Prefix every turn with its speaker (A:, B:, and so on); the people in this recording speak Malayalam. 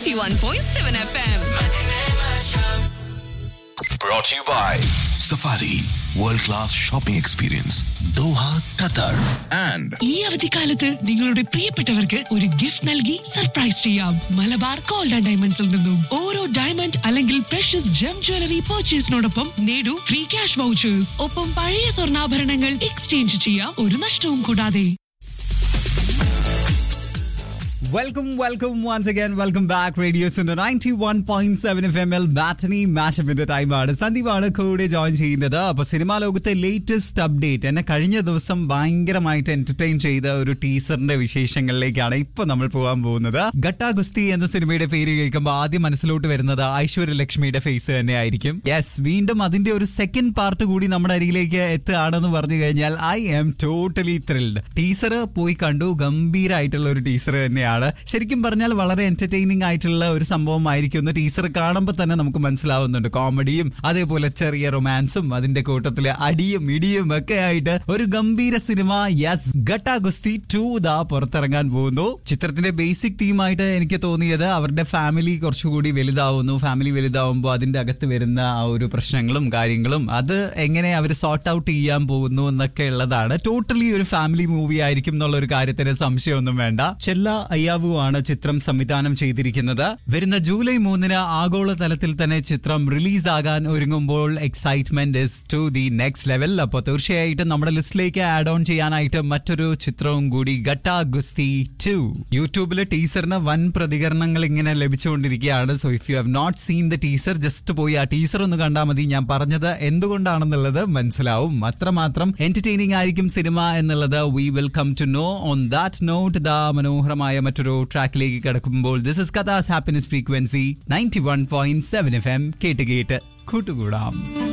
A: 91.7 FM.
B: Brought to you by Safari World Class Shopping Experience Doha, Qatar and
C: ഈ അവധിക്കാലത്ത് നിങ്ങളുടെ പ്രിയപ്പെട്ടവർക്ക് ഒരു ഗിഫ്റ്റ് നൽകി സർപ്രൈസ് ചെയ്യാം മലബാർ ഗോൾഡ് ആൻഡ് ഡയമണ്ട്സിൽ നിന്നും ഓരോ ഡയമണ്ട് അല്ലെങ്കിൽ പ്രഷ്യസ് ജം ജ്വല്ലറി പർച്ചേസിനോടൊപ്പം നേടൂ ഫ്രീ ക്യാഷ് വൗച്ചേഴ്സ് ഒപ്പം പഴയ സ്വർണ്ണാഭരണങ്ങൾ എക്സ്ചേഞ്ച് ചെയ്യാം ഒരു നഷ്ടവും കൂടാതെ
D: Welcome, welcome once again. Welcome back. Radio Suno 91.7 FM L matinee മാഷപ്പിന്റെ ടൈമാണ് സന്ദീപാണ് കൂടെ ജോയിൻ ചെയ്യുന്നത് അപ്പൊ സിനിമാ ലോകത്തെ ലേറ്റസ്റ്റ് അപ്ഡേറ്റ് എന്നെ കഴിഞ്ഞ ദിവസം ഭയങ്കരമായിട്ട് എന്റർടൈൻ ചെയ്ത ഒരു ടീസറിന്റെ വിശേഷങ്ങളിലേക്കാണ് ഇപ്പൊ നമ്മൾ പോകാൻ പോകുന്നത് ഗട്ടാ ഗുസ്തി എന്ന സിനിമയുടെ പേര് കേൾക്കുമ്പോൾ ആദ്യം മനസ്സിലോട്ട് വരുന്നത് ഐശ്വര്യ ലക്ഷ്മിയുടെ ഫേസ് തന്നെ ആയിരിക്കും യെസ് വീണ്ടും അതിന്റെ ഒരു സെക്കൻഡ് പാർട്ട് കൂടി നമ്മുടെ അരികിലേക്ക് എത്തുകയാണെന്ന് പറഞ്ഞു കഴിഞ്ഞാൽ I am totally thrilled teaser പോയി കണ്ടു ഗംഭീരായിട്ടുള്ള ഒരു ടീസർ തന്നെയാണ് ശരിക്കും പറഞ്ഞാൽ വളരെ എന്റർടൈനിങ് ആയിട്ടുള്ള ഒരു സംഭവമായിരിക്കും ഒന്ന് ടീസർ കാണുമ്പോൾ തന്നെ നമുക്ക് മനസ്സിലാവുന്നുണ്ട് കോമഡിയും അതേപോലെ ചെറിയ റൊമാൻസും അതിന്റെ കൂട്ടത്തില് അടിയും ഇടിയും ഒക്കെ ആയിട്ട് ഒരു ഗംഭീര സിനിമ യെസ് ഗട്ട ഗുസ്തി ടു ദാ പുറത്തിറങ്ങാൻ പോകുന്നു ചിത്രത്തിന്റെ ബേസിക് തീമായിട്ട് എനിക്ക് തോന്നിയത് അവരുടെ ഫാമിലി കുറച്ചുകൂടി വലുതാവുന്നു ഫാമിലി വലുതാവുമ്പോൾ അതിന്റെ അകത്ത് വരുന്ന ആ ഒരു പ്രശ്നങ്ങളും കാര്യങ്ങളും അത് എങ്ങനെ അവർ സോർട്ട് ഔട്ട് ചെയ്യാൻ പോകുന്നു എന്നൊക്കെ ഉള്ളതാണ് ടോട്ടലി ഒരു ഫാമിലി മൂവി ആയിരിക്കും എന്നുള്ള ഒരു കാര്യത്തിന് സംശയമൊന്നും വേണ്ട ചെല്ല അയ്യാവു ആണ് ചിത്രം സംവിധാനം ചെയ്തിരിക്കുന്നത് വരുന്ന ജൂലൈ മൂന്നിന് ആഗോള തലത്തിൽ തന്നെ ചിത്രം റിലീസ് ആകാൻ ഒരുങ്ങുമ്പോൾ excitement is to the next level അപ്പോൾ തീർച്ചയായിട്ടും നമ്മുടെ ലിസ്റ്റിലേക്ക് ആഡ് ഓൺ ചെയ്യാനായിട്ട് മറ്റൊരു ചിത്രവും കൂടി ഗട്ട ഗുസ്തി ടു യൂട്യൂബിലെ ടീസറിന് വൻ പ്രതികരണങ്ങൾ ഇങ്ങനെ ലഭിച്ചുകൊണ്ടിരിക്കുകയാണ് so if you have not seen the teaser just പോയി ആ ടീസർ ഒന്ന് കണ്ടാൽ മതി ഞാൻ പറഞ്ഞത് എന്തുകൊണ്ടാണെന്നുള്ളത് മനസ്സിലാവും അത്രമാത്രം എന്റർടൈനിങ് ആയിരിക്കും സിനിമ എന്നുള്ളത് we will come to know on that note the മനോഹരമായ മറ്റൊരു ട്രാക്കിലേക്ക് കിടക്കുമ്പോൾ this is Katha's happiness frequency ninety one point seven F M കേട്ട് കേട്ട് കൂട്ടുകൂടാം